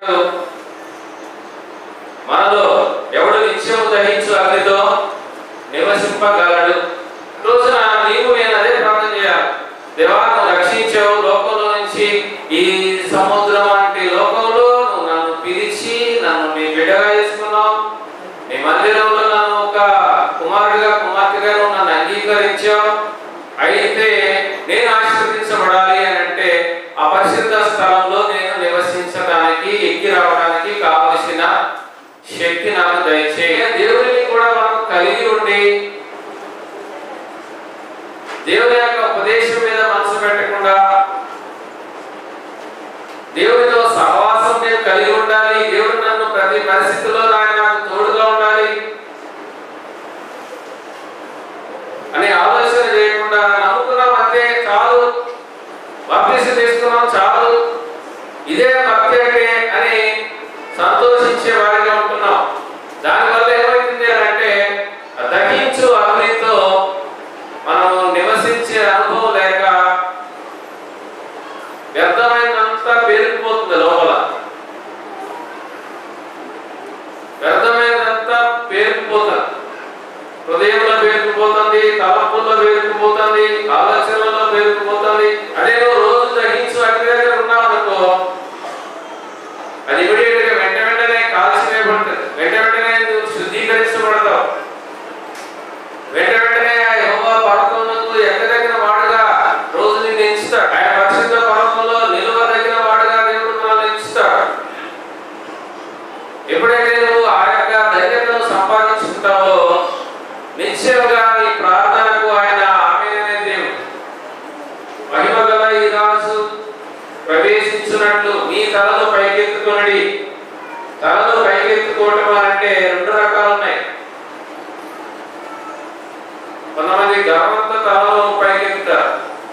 మనలో ఎవడు నిత్యం దహించు అగ్నితో నివసింపగలడు ఈ రోజున నీవు నేను అదే ప్రార్థన చేయాలి దేవా నువ్వు రక్షించావు లోకంలో నుంచి ఈ సముద్రం వంటి లోకంలో నువ్వు నన్ను పిలిచి నన్ను నీ బిడ్డగా చేసుకున్నావు నీ మందిరంలో నన్ను ఒక కుమారుడిగా కుమార్తెగా నువ్వు నన్ను అంగీకరించావు అయితే నేను ఆశీర్వదించబడాలి అని అంటే ఆ పరిశుద్ధ స్థలంలో నేను నివసించడానికి ఎక్కి రావడానికి కావలసిన శక్తి నాకు దయచేయ దేవుడిని కూడా మనం కలిగి ఉండి దేవుని యొక్క ఉపదేశం మీద మనసు పెట్టకుండా దేవుడితో సహవాసం నేను కలిగి ఉండాలి దేవుడు నన్ను ప్రతి పరిస్థితిలో ఆయన నాకు తోడుగా ఉండాలి అనే ఆలోచన చేయకుండా నమ్ముకున్నాం అంతే చాలు బాప్తీసం తీసుకున్నాం చాలు ఇదే భక్తి అంటే అని సంతోషించే వారిగా ఉంటున్నాం దానివల్ల ఏమవుతుంది అని అంటే ఆ దహించు అగ్నితో మనం నివసించే అనుభవం లేక వ్యర్థమైనంతా పేరుకుపోతుంది లోపల వ్యర్థమైనంతా పేరుకుపోతుంది హృదయంలో పేరుకుపోతుంది తలంపుల్లో పేరుకుపోతుంది ఆలోచనలో పేరుకుపోతుంది అదే నువ్వు రోజు దహించు అగ్ని దగ్గర ఉన్నావు అనుకో అది ఇమీడియట్ గా వెంట వెంటనే కాల్చివేయబడుతుంది వెంట వెంటనే నువ్వు శుద్ధీకరించబడతావు వెంట వెంటనే ఆ యెహోవా పర్వతమునకు ఎక్కదగిన వాడుగా రోజు నిన్ను ఎంచుతాడు ఆయన పరిశుద్ధ పర్వతంలో నిలువదగిన వాడుగా దేవుడు మనల్ని ఎంచుతాడు ఎప్పుడైతే నువ్వు ఆ యొక్క ధైర్యతను సంపాదించుకుంటావో నిశ్చయంగా నీ ప్రార్థనకు ఆయన ఆమెనే దేవుడు మహిమ గల ఈ రాజు ప్రవేశించున్నట్లు నీ తలను పైకెత్తుకొనడి తలను పైకెత్తుకోవటం అంటే రెండు రకాలు ఉన్నాయి కొంతమంది గర్వంతో తలలో పైకెత్తుతారు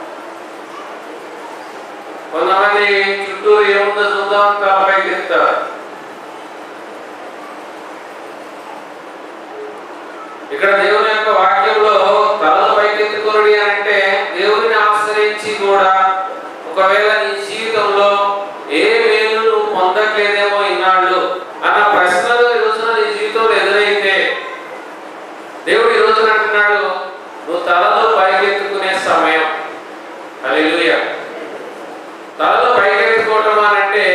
కొంతమంది చుట్టూరు ఏముందో చూద్దాం తల పైకెత్తుతారు ఇక్కడ దేవుని యొక్క వాక్యంలో తలలు పైకెత్తుకోరుడి అని అంటే దేవుని ఆశ్రయించి కూడా ఒకవేళ నీ జీవితంలో ఏ మేలు నువ్వు పొందట్లేదేమో ఇన్నాళ్ళు అన్న ప్రశ్నలు ఈ రోజున నీ జీవితంలో ఎదురైతే దేవుడు ఈ రోజున అంటున్నాడు నువ్వు తలలో పైకెత్తుకునే సమయం హల్లెలూయా తలలో పైకెత్తుకోవటం అని అంటే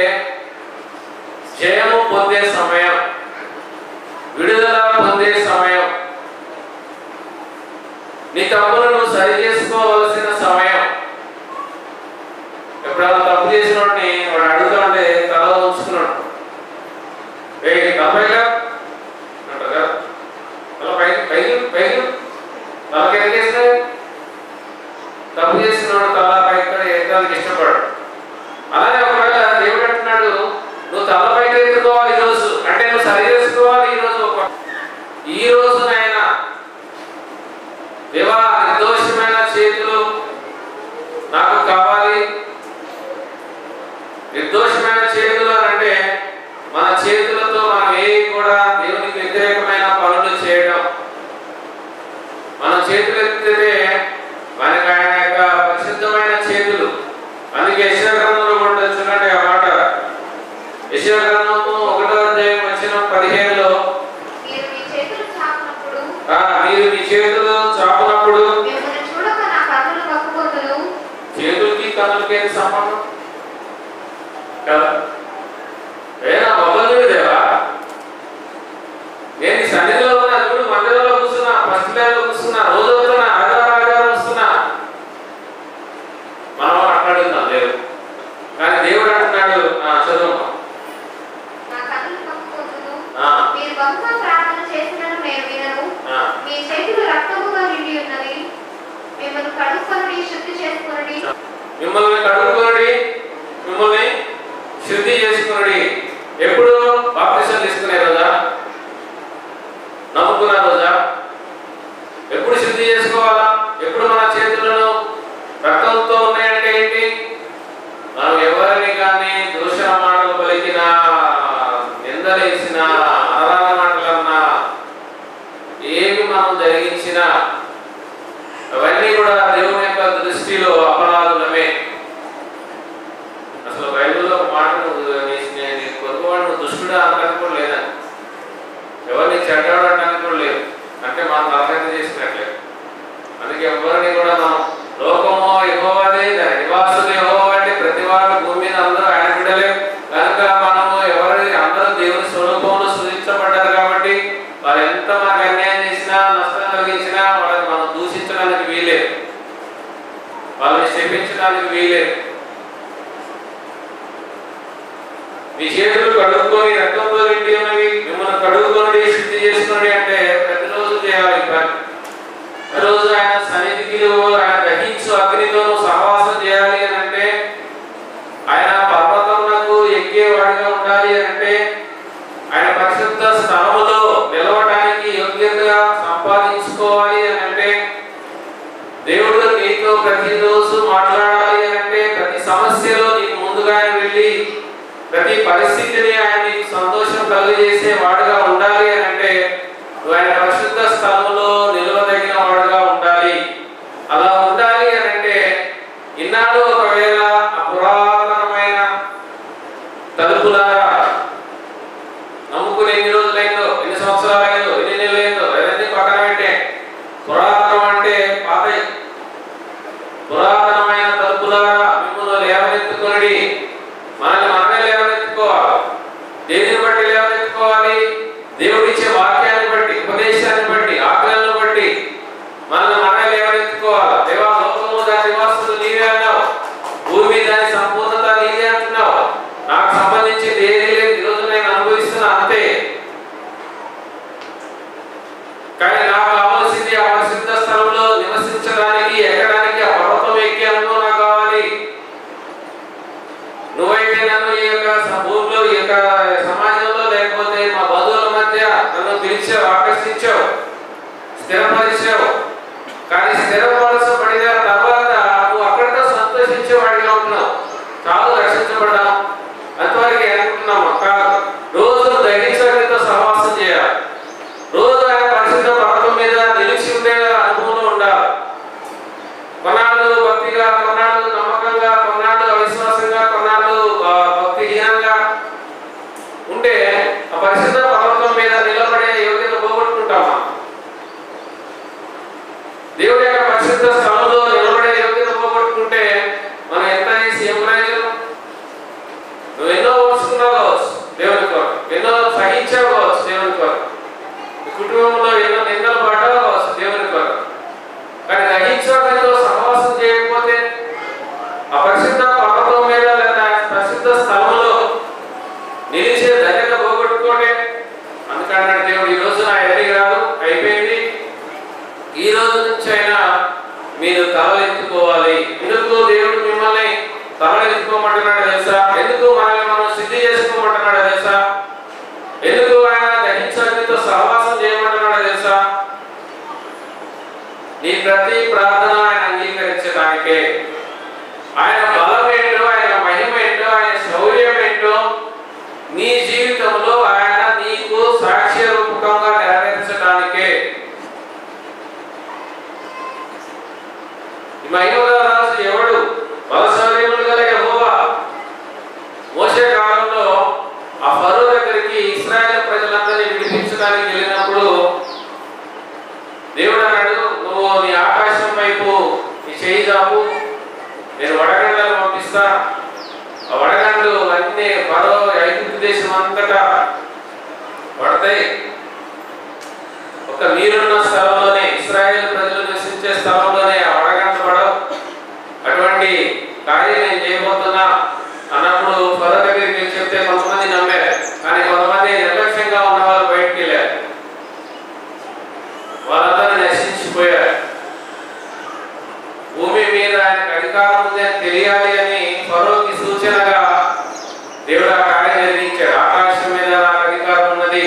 జయము పొందే సమయం విడుదల పొందే సమయం నీ తప్పును నువ్వు సరి చేసుకోవలసిన సమయం ఎప్పుడైనా తప్పు చేసిన వాడిని వాడు అడుగుతా ఉంటే తల ఉంచుకున్నాడు ఏ తప్పైగా అంటారు కదా అలా పైకి పైకి పైకి తలకి ఎందుకు వేస్తాయి తప్పు చేసిన వాడు తల పైకి ఎక్కడానికి ఇష్టపడు అలానే ఒకవేళ దేవుడు అంటున్నాడు నువ్వు తల పైకి ఎత్తుకోవాలి ఈ రోజు అంటే నువ్వు సరి చేసుకోవాలి ఈ రోజు ఒక ఈ రోజునైనా దేవా నిర్దోషమైన చేతులు నాకు కావాలి నిర్దోషమైన చేతులు అని అంటే మన చేతులతో మనం ఏ కూడా దేవునికి వ్యతిరేకమైన పనులు చేయడం మన చేతులు ఎత్తితే మనకి ఆయన యొక్క పరిశుద్ధమైన చేతులు అందుకే యశగ్రంథంలో కూడా చూడండి ఆ మాట యశగ్రంథము ఒకటో అధ్యాయం వచ్చిన పదిహేనులో మీరు మీ చేతులు చాపినప్పుడు ఆ, మీరు మీ చేతులు చాపునప్పుడు మిమ్మల్ని చూడక నా కన్నులు కప్పుకొందును చేతులకి కన్నులకి ఏంటి సంబంధం కదా ఏనా మొబైల్ దేవా నేను ఈ సన్నిధిలో ఉన్నా చూడు మందిరంలో కూర్చున్నా ఫస్ట్ లైన్లో కూర్చున్నా రోజు వస్తున్నా ఆధార ఆధారం వస్తున్నా మనం అట్లాడుతున్నాం దేవుడు కానీ దేవుడు అంటున్నాడు ఆ, చదువు నా కన్నులు కప్పుకొందును ఆ, మీరు బహుగా ప్రార్థన చేసినను నేను వినను ఆ. మీ చేతులు రక్తముగా నిండి ఉన్నవి మిమ్మల్ని కడుక్కొని శుద్ధి చేసుకొని మిమ్మల్ని కడుక్కోండి మిమ్మల్ని శుద్ధి చేసుకుని ఎప్పుడు బాప్తిసం తీసుకునే రోజా నమ్ముకున్న రోజా ఎప్పుడు శుద్ధి చేసుకోవాలా ఎప్పుడు మన చేతులను రక్తంతో ఉన్నాయంటే ఏంటి మనం ఎవరిని కానీ దూషణ మాటలు పలికిన నిందలేసిన అనరాల మాటలన్నా ఏమి మనం జరిగించినా అవన్నీ కూడా దేవుని యొక్క దృష్టిలో అపరాధులమే అసలు బైబిల్లో ఒక మాట నువ్వు నీ- నీ- నీ పొరుగువాడు ఎవరిని చెడ్డాడు అనడానికి కూడా లేదు అంటే మనం తలకెత్త చేసినట్లే అందుకే ఎవరిని కూడా మనం లోకము యెహోవాదే దాని నివాసులు యెహోవా అంటే ప్రతి వారు భూమి మీద అందరూ ఆయన బిడ్డలే కనుక మనము ఎవరి అందరూ దేవుని స్వరూపంలో సృజించబడ్డారు కాబట్టి వారు ఎంత మనకు అన్యాయం చేసినా నష్టం కలిగించినా వాళ్ళని మనం దూషించడానికి వీలేదు వాళ్ళని శపించడానికి వీలేదు మీ చేతులు కడుక్కొని రక్తంతో నిండి ఉన్నవి మిమ్మల్ని కడుక్కొని శుద్ధి చేసుకుని అంటే ప్రతిరోజు చేయాలి ఈ పని రోజు ఆయన సన్నిధికి ఆయన దహించు అగ్నితోను సహవాసం చేయాలి అని అంటే ఆయన పర్వతమునకు ఎక్కేవాడిగా ఉండాలి అని అంటే ఆయన పరిశుద్ధ స్థలములో నిలవడానికి యోగ్యతగా సంపాదించుకోవాలి అని అంటే దేవుడు నీతో ప్రతిరోజు మాట్లాడాలి అని అంటే ప్రతి సమస్యలో నీకు ముందుగానే వెళ్ళి ప్రతి పరిస్థితిని ఆయన నీకు సంతోషం కలుగజేసే వాడుగా ఉండాలి అని అంటే నువ్వు ఆయన పరిశుద్ధ స్థలంలో నిలవదగిన వాడుగా ఉండాలి అలా ఉండాలి అని అంటే ఇన్నాళ్ళు ఒకవేళ ఆ పురాతనమైన తలుపులారా నమ్ముకుని ఎన్ని రోజులైందో ఎన్ని సంవత్సరాలైందో ఎన్ని నెలలైందో అవన్నీ పక్కన పెట్టే పురాతనం అంటే పాత పురాతనమైన తలుపులారా మిమ్మల్ని లేవనెత్తుకొని మనల్ని మనమే లేవనెత్తుకోవాలి దేనిని బట్టి లేవనెత్తుకోవాలి దేవుడిచ్చే వాక్యాన్ని బట్టి ఉపదేశాన్ని బట్టి ఆజ్ఞలను బట్టి మనల్ని మనమే లేవనెత్తుకోవాలి దేవా లోకము దాని నివాసులు నీవే అన్నావు భూమి దాని సంపూర్ణత నీవే అంటున్నావు నాకు సంబంధించింది ఏది లేదు ఈరోజు నేను అనుభవిస్తున్నా అంతే కానీ నాకు కావాల్సింది ఆ పరిశుద్ధ స్థలంలో నివసించడానికి ఎక్కడానికి ఆ పర్వతం ఎక్కే అనుభవం నాకు కావాలి నువ్వైతే నన్ను ఈ యొక్క స- భూమిలో ఈ యొక్క సమాజంలో లేకపోతే మా బంధువుల మధ్య నన్ను పిలిచావు ఆకర్షించావు స్థిరపరిచావు కానీ స్థిరపరచబడిన తర్వాత నువ్వు అక్కడితో సంతోషించేవాడిగా ఉంటున్నావు చాలు రక్షించబడ్డాం అంతవరకు అనుకుంటున్నాము కాదు రోజు దహించడంతో సహవాసం చేయాలి రోజు ఆయన పరిశుద్ధ పర్వతం మీద నిలిచి ఉండే అనుభవంలో ఉండాలి కొన్నాళ్ళు భక్తిగా కొన్నాళ్ళు నమ్మకంగా కొన్నాళ్ళు అవిశ్వాసంగా కొన్నాళ్ళు ఆ, భక్తిహీనంగా ఉంటే ఆ పరిశుద్ధ పర్వతం మీద నిలబడే యోగ్యత పోగొట్టుకుంటామా దేవుడి యొక్క పరిశుద్ధ స్థలంలో నిలబడే యోగ్యత పోగొట్టుకుంటే మనం ఎంత చేసి ఏం ప్రయోజనం నువ్వు ఎన్నో ఓర్చుకున్నావు కావచ్చు దేవుని కొరకు ఎన్నో సహించావు కావచ్చు దేవుని కొరకు నీ కుటుంబంలో ఎన్నో నిందలు పడ్డావు కావచ్చు దేవుని కొరకు కానీ గ్రహించడంతో సహవాసం చేయకపోతే ఆ పరిశుద్ధ పర్వతం మీద లేదా పరిశుద్ధ స్థలంలో నిలిచే ధన్యత పోగొట్టుకోండి అందుకన్నాడు దేవుడు ఈ రోజు నా ఎన్ని కాదు అయిపోయింది ఈ రోజు నుంచి అయినా మీరు తలెత్తుకోవాలి ఎందుకు దేవుడు మిమ్మల్ని తలెత్తుకోమంటున్నాడు తెలుసా ఎందుకు మనల్ని మనం సిద్ధి చేసుకోమంటున్నాడు తెలుసా ఎందుకు ఆయన గ్రహించడంతో సహవాసం చేయమంటున్నాడు తెలుసా నీ ప్రతి ప్రార్థన ఆయన అంగీకరించడానికే ఆయన బలం ఏంటో ఆయన మహిమ ఏంటో ఆయన శౌర్యం ఏంటో నీ జీవితంలో ఆయన నీకు సాక్ష్య రూపకంగా నెరవేర్చడానికే ఈ మహిమగల రాజు ఎవడు బలశౌర్యములు గల యెహోవా మోసే కాలంలో ఆ ఫరో దగ్గరికి ఇస్రాయేల్ ప్రజలందరినీ విడిపించడానికి వెళ్ళినప్పుడు దేవుడు అన్నాడు నువ్వు నీ ఆకాశం వైపు నీ చేయి చాపు నేను వడగండ్లను పంపిస్తా ఆ వడగండ్లు అన్ని మరో ఐగుప్తు దేశం అంతటా పడతాయి ఒక మీరున్న స్థలంలోనే ఇస్రాయేల్ ప్రజలు నివసించే స్థలంలోనే ఆ వడగండ్లు పడవు అటువంటి కార్యం నేను చేయబోతున్నా అన్నప్పుడు ఫరో దగ్గరికి వెళ్ళి చెప్తే కొంతమంది నమ్మారు కానీ కొంతమంది నిర్లక్ష్యంగా ఉన్న వాళ్ళు బయటికి వెళ్ళారు వాళ్ళందరూ నశించిపోయారు భూమి మీద ఆయనకు అధికారం ఉంది అని తెలియాలి అని ఫరోకి సూచనగా దేవుడు ఆ కార్యం జరిగించాడు ఆకాశం మీద నాకు అధికారం ఉన్నది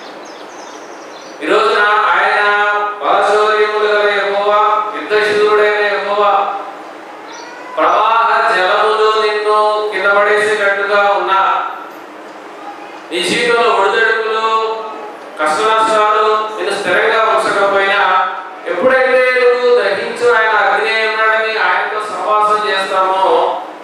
ఈ రోజున ఆయన బలశౌర్యములు గల యెహోవా యుద్ధశూరుడైన యెహోవా ప్రవాహ జలములు నిన్ను కింద పడేసేటట్టుగా ఉన్నా నీ జీవితంలో ఒడిదడుకులు కష్ట నష్టాలు నిన్ను స్థిరంగా ఉంచకపోయినా ఎప్పుడైతే నువ్వు దహించు ఆయన అగ్ని ఉన్నాడని ఆయనతో సహవాసం చేస్తామో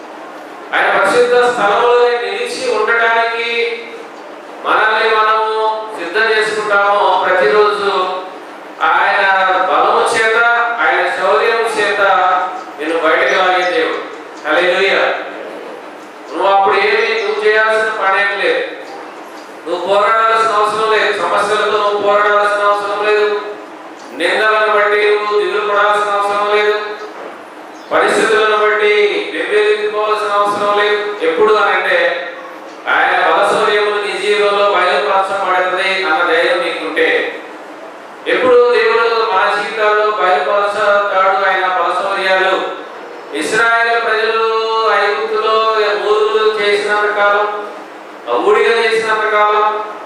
వర్షాలు బయలుపరచతాడు ఆయన పలసౌర్యాలు ఇస్రాయేల్ ప్రజలు ఐగుప్తులో ఊరులు చేసినంత కాలం ఊడిగా చేసినంత కాలం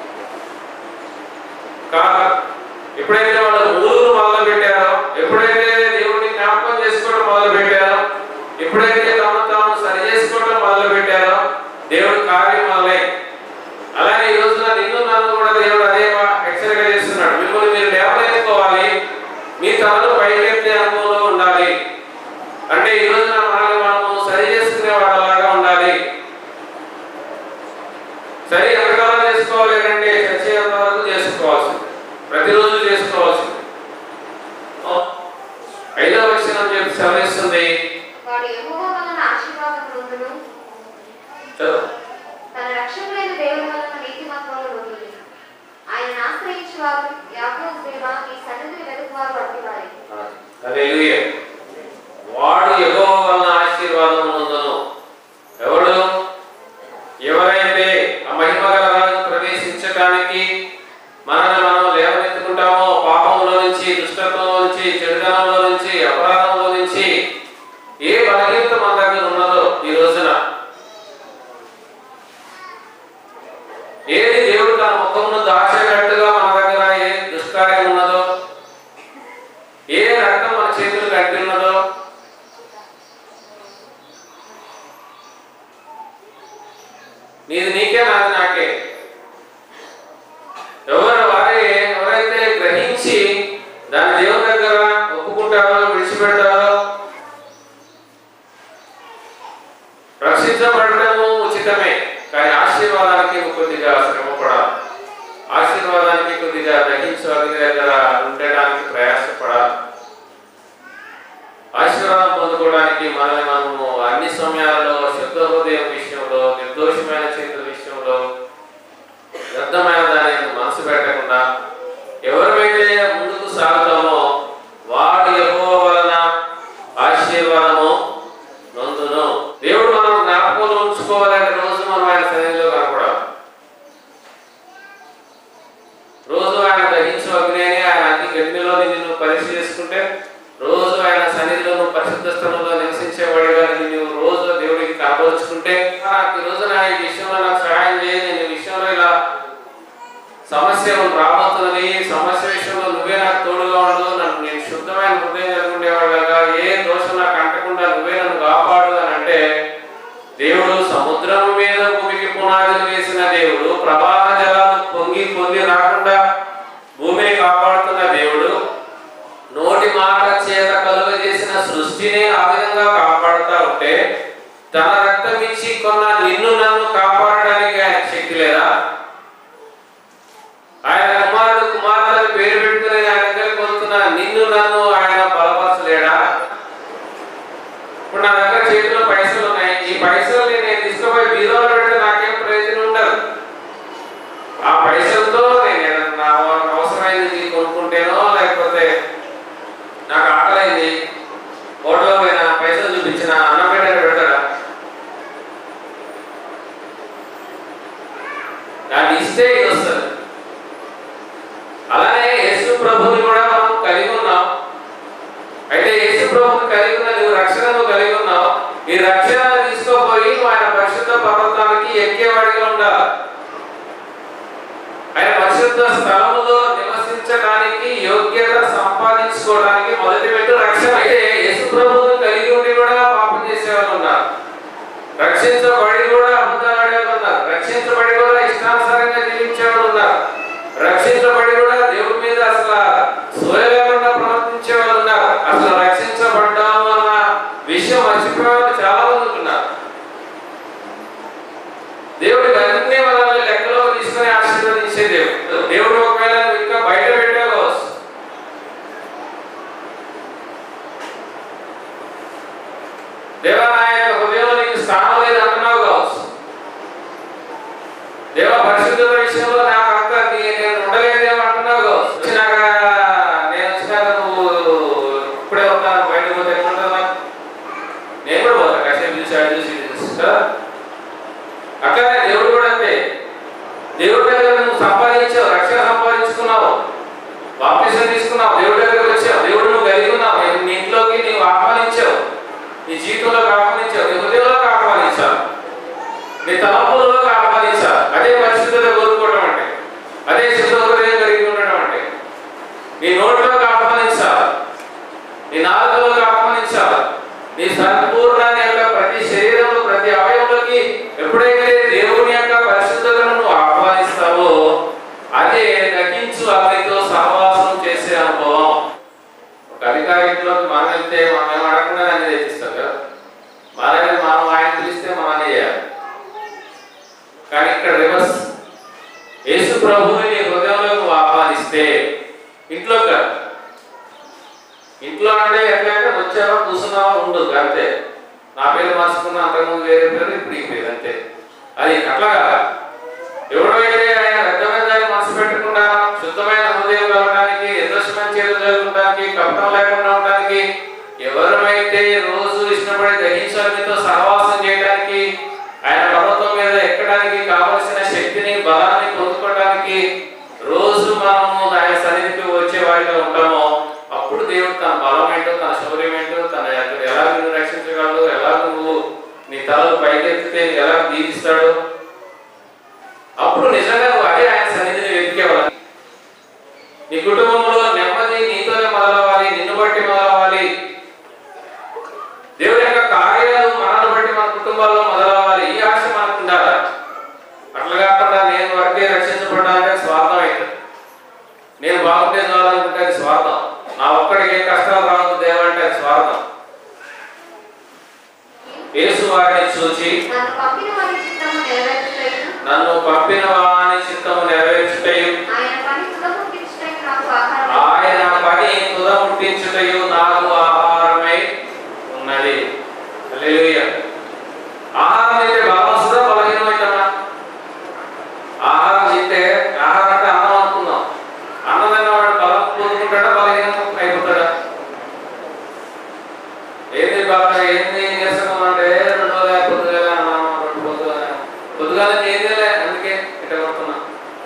కాక ఎప్పుడైతే వాళ్ళు ఊరు మొదలు పెట్టారో ఎప్పుడైతే దేవుడిని జ్ఞాపకం చేసుకోవడం మొదలు పెట్టారో ఎప్పుడైతే తమ తాము సరి చేసుకోవడం మొదలు పెట్టారో దేవుడి కార్యం మొదలై అలాగే ఈ రోజున నిన్ను నన్ను కూడా దేవుడు అదే హెచ్చరిక చేస్తున్నాడు మిమ్మల్ని మీరు లేవలేసుకోవాలి మీ తలలు పైకెత్తే అనుభవంలో ఉండాలి అంటే ఈ రోజున మనల్ని మనము సరి చేసుకునే వాళ్ళలాగా ఉండాలి సరి ఎంతకాలం చేసుకోవాలి అంటే చచ్చేంత వరకు చేసుకోవాల్సింది ప్రతిరోజు చేసుకోవాల్సింది ఐదవ వచనం చెప్పి సెలవిస్తుంది వాడు యెహోవా వలన ఆశీర్వాదం పొందును చదువు తన రక్షకులైన దేవుని వలన నీతిమంతులు పొందును ఆయన ఆశ్రయించు వారు యాకోబు దేవా నీ సన్నిధిని వెతుకువారు అట్టివారే హల్లెలూయా వాడు యెహోవా వలన ఆశీర్వాదం పొందును ఎవడు ఎవరైతే ఆ మహిమగల రాజు ప్రవేశించడానికి మనల్ని మనం లేవనెత్తుకుంటామో పాపంలో నుంచి దుష్టత్వంలో నుంచి చెడుతనంలో నుంచి అపరాధంలో నుంచి ఏ బలహీనత మన దగ్గర ఉన్నదో ఈ రోజున ఏది దేవుడు తన ముఖమును దాచేటట్టుగా మన దగ్గర ఏ దుష్కార్యం ఉన్నదో ఏ రక్తం మన చేతులు కట్టి ఉన్నదో నీది నీకే నాది నాకే ఎవరు వారే ఎవరైతే గ్రహించి దాని దేవుని దగ్గర ఒప్పుకుంటారో విడిచిపెడతారో రక్షించబడటము ఉచితమే కానీ ఆశీర్వాదానికి కొద్దిగా శ్రమ పడాలి ఆశీర్వాదానికి కొద్దిగా గ్రహించు అగ్ని దగ్గర ఉండడానికి ప్రయాసపడాలి ఆశీర్వాదం పొందుకోవడానికి మనల్ని మనము అన్ని సమయాల్లో శుద్ధ హృదయం విషయంలో నిర్దోషమైన చేతుల విషయంలో వ్యర్థమైన దాని మనసు పెట్టకుండా ఎవరివైతే ముందుకు సాగుతామో వాడి యెహోవా వలన ఆశీర్వాదము నొందును దేవుడు మనం జ్ఞాపకంలో ఉంచుకోవాలంటే రోజు మనం ఆయన సన్నిధిలో కనపడాలి రోజు ఆయన గ్రహించు అగ్నేని ఆయన అతి గడ్డిలో నిన్ను పరీక్ష చేసుకుంటే రోజు ఆయన సన్నిధిలో నువ్వు పరిశుద్ధ స్థలంలో నివసించేవాడిగా నిన్ను నువ్వు రోజు దేవుడికి కాపాడుచుకుంటే నాకు ఈ రోజు నా ఈ విషయంలో నాకు సహాయం చేయి నేను ఈ విషయంలో ఇలా సమస్య రాబోతున్నది సమస్య విషయంలో నువ్వే నాకు తోడుగా ఉండు నన్ను నేను శుద్ధమైన హృదయం జరుగుండేవాడుగా ఏ దోషం నాకు అంటకుండా నువ్వే నన్ను కాపాడు అని అంటే దేవుడు సముద్రం మీద భూమికి పునాదులు వేసిన దేవుడు ప్రవాహ జలాలు పొంగి పొంగి రాకుండా భూమిని కాపాడుతున్న దేవుడు నోటి మాట చేత కలుగ చేసిన సృష్టిని ఆ విధంగా కాపాడుతా ఉంటే తన రక్తం ఇచ్చి కొన్న నిన్ను నన్ను కాపాడడానికి ఆయన శక్తి లేదా ఆయన కుమారుడు కుమార్తెను పేరు పెట్టుకుని ఆయన దగ్గరికి వస్తున్న నిన్ను నన్ను ఆయన బలపరచలేడా ఇప్పుడు నా దగ్గర చేతిలో పైసలు ఉన్నాయి ఈ పైసలు నేను తీసుకుపోయి బీరోలో పెడితే నాకేం ప్రయోజనం ఉండదు ఆ పైసలతో నేను ఏదన్నా నా అవసరమైనది కొనుక్కుంటేనో లేకపోతే నాకు ఆకలైంది హోటల్లో పోయిన పైసలు చూపించిన అన్నం పెట్టాడు పెడతాడా దాన్ని ఇస్తే ఇది వస్తుంది అలానే యేసు ప్రభుని కూడా మనం కలిగి ఉన్నాం అయితే యేసు ప్రభుని కలిగి ఉన్న నువ్వు రక్షణను కలిగి ఉన్నావు ఈ రక్షణను తీసుకోపోయి నువ్వు ఆయన పరిశుద్ధ పర్వతానికి ఎక్కేవాడిగా ఉండాలి ఆయన పరిశుద్ధ స్థలములో నివసించడానికి యోగ్యత సంపాదించుకోవడానికి మొదటి మెట్టు రక్షణ అయితే యేసు ప్రభువుని కలిగి ఉండి కూడా పాపం చేసేవాళ్ళు ఉన్నారు రక్షించబడి కూడా అబద్ధాలు ఉన్నారు రక్షించబడి కూడా ఇష్టానుసారంగా జీవించేవాళ్ళు ఉన్నారు రక్షించబడి కూడా దేవుడి మీద అసలు సోయ లేకుండా ప్రవర్తించే వాళ్ళు ఉన్నారు అసలు రక్షించబడ్డాము అన్న విషయం మర్చిపోయే వాళ్ళు చాలా మంది ఉన్నారు దేవుడు అన్ని మనల్ని లెక్కలో తీసుకొని ఆశీర్వదించే దేవుడు దేవుడు ఒకవేళ నువ్వు ఇంకా బయట పెట్టావు కావచ్చు అధికారి ఇంట్లోకి మనం వెళ్తే మనం ఏం అడగకుండా అన్ని తెచ్చిస్తాం కదా మన దగ్గర మనం ఆయన పిలిస్తే మనం అన్ని చేయాలి కానీ ఇక్కడ రివర్స్ యేసు ప్రభువుని నీ హృదయంలోకి నువ్వు ఆహ్వానిస్తే ఇంట్లో కాదు ఇంట్లో అంటే ఎట్లయితే వచ్చావా కూర్చున్నావా ఉండదు అంతే నా పేరు మార్చుకున్నా అంతకుముందు వేరే పేరు ఇప్పుడు ఈ పేరు అంతే అది అట్లాగా ఎవడైతే ఆయన వ్యక్తమైన దాన్ని మనసు పెట్టకుండా శుద్ధమైన హృదయం కలగడానికి నిర్దోషమైన చేతులు కలగడానికి కపటం లేకుండా ఉండడానికి ఎవరమైతే రోజు ఇష్టపడి గ్రహించాలతో సహవాసం చేయడానికి ఆయన పర్వతం మీద ఎక్కడానికి కావలసిన శక్తిని బలాన్ని పొందుకోవడానికి రోజు మనము ఆయన సన్నిధికి వచ్చే వారిగా ఉంటామో అప్పుడు దేవుడు తన బలం ఏంటో తన శౌర్యం ఏంటో తన ఎలా నువ్వు రక్షించగలడు ఎలా నువ్వు నీ తలలు పైకెత్తితే ఎలా దీవిస్తాడు అప్పుడు నిజంగా నువ్వు అదే ఆయన సన్నిధిని వెతికేవాడు నీ కుటుంబంలో నెమ్మది నీతోనే మొదలవ్వాలి నిన్ను బట్టి మొదలవ్వాలి దేవుడి యొక్క కార్యాలు మనల్ని బట్టి మన కుటుంబాల్లో మొదలవ్వాలి ఈ ఆశ మనకు ఉండాలి అట్లా కాకుండా నేను వరకే రక్షించబడాలంటే స్వార్థం అవుతుంది నేను బాగుంటే చాలనుకుంటే అది స్వార్థం నా ఒక్కడికి ఏ కష్టాలు రావద్దు దేవంటే అది స్వార్థం యేసు వారిని చూచి నన్ను పంపిన వారి చిత్తము నెరవేర్చుటయు నన్ను పంపిన వాని చిత్తము నెరవేర్చుటయు ఆయన పని సులభుట్టించుటయు నాకు ఆహారం ఆయన పని తుద ముట్టించుటయు నాకు ఆహారమై ఉన్నది హల్లెలూయా ఆహారం అయితే బలం వస్తుందా బలహీనం అవుతామా ఆహారం తింటే ఆహారం అంటే అన్నం అనుకుందాం అన్నం తిన్నవాడు బలం పొందుకుంటాడా బలహీనం అయిపోతాడా ఏంది బాగా ఏంది నీరసంగా అంటే రెండు రోజులు పొద్దుగా అన్నం రెండు పొద్దుగా పొద్దుగా ఏంది లే అందుకే ఇట్ట కొడుతున్నా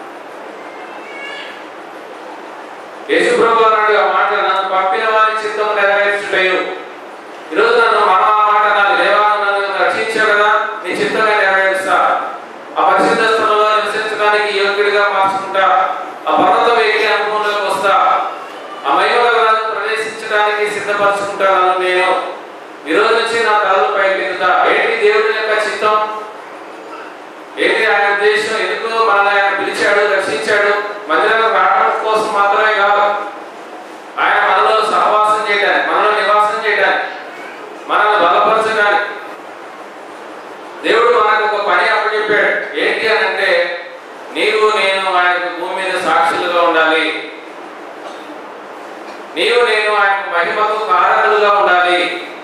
యేసు ప్రభు అన్నాడు ఆ మాట నన్ను పంపిన వారి చిత్తం నెరవేర్చుటయు ఈరోజు నన్ను మన మాట నాకు దేవా నన్ను రక్షించావు కదా నీ చిత్తంగా నెరవేరుస్తా ఆ పరిశుద్ధ స్థలంలో నివసించడానికి యోగ్యుడిగా మార్చుకుంటా ఆ పర్వతం ఎక్కి అనుభవంలోకి వస్తా ఆ మహిమలను ప్రవేశించడానికి సిద్ధపరచుకుంటా నన్ను నేను ఈ రోజు నుంచి నా తలలు పైకి ఎత్తుతా ఏంటి దేవుడి యొక్క చిత్తం ఏంటి ఆయన ఉద్దేశం ఎందుకు మనల్ని ఆయన పిలిచాడు రక్షించాడు మందిరంలో రావడం కోసం మాత్రమే కాదు ఆయన మనలో సహవాసం చేయడానికి మనలో నివాసం చేయడానికి మనల్ని బలపరచడానికి దేవుడు మనకు ఒక పని అప్పచెప్పాడు ఏంటి అని అంటే నీవు నేను ఆయనకు భూమి మీద సాక్షులుగా ఉండాలి నీవు నేను ఆయనకు మహిమకు కారణులుగా ఉండాలి